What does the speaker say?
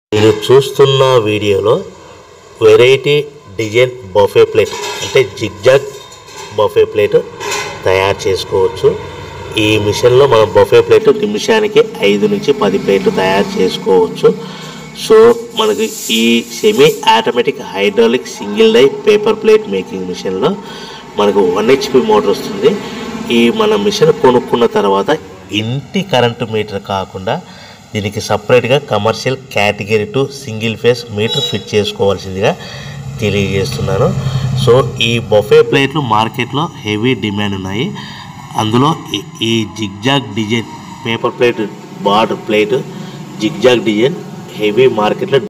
మీరు చూస్తున్న వీడియోలో వెరైటీ డిజైన్ బఫే ప్లేట్ అంటే జిగ్జాగ్ బఫే ప్లేట్ తయారు చేసుకోవచ్చు ఈ మిషన్లో మనం బఫే ప్లేట్ నిమిషానికి ఐదు నుంచి పది ప్లేట్లు తయారు చేసుకోవచ్చు సో మనకి ఈ semi automatic hydraulic single die paper plate making మిషన్లో మనకు వన్ హెచ్పి మోటార్ వస్తుంది ఈ మన మిషన్ కొనుక్కున్న తర్వాత ఇంటి కరెంటు మీటర్ కాకుండా దీనికి సపరేట్గా commercial category to single phase meter fit చేసుకోవాల్సిందిగా తెలియజేస్తున్నాను సో ఈ బొఫే ప్లేట్లు మార్కెట్లో హెవీ డిమాండ్ ఉన్నాయి అందులో ఈ- ఈ zigzag design paper plate border plate zigzag design heavy మార్కెట్లో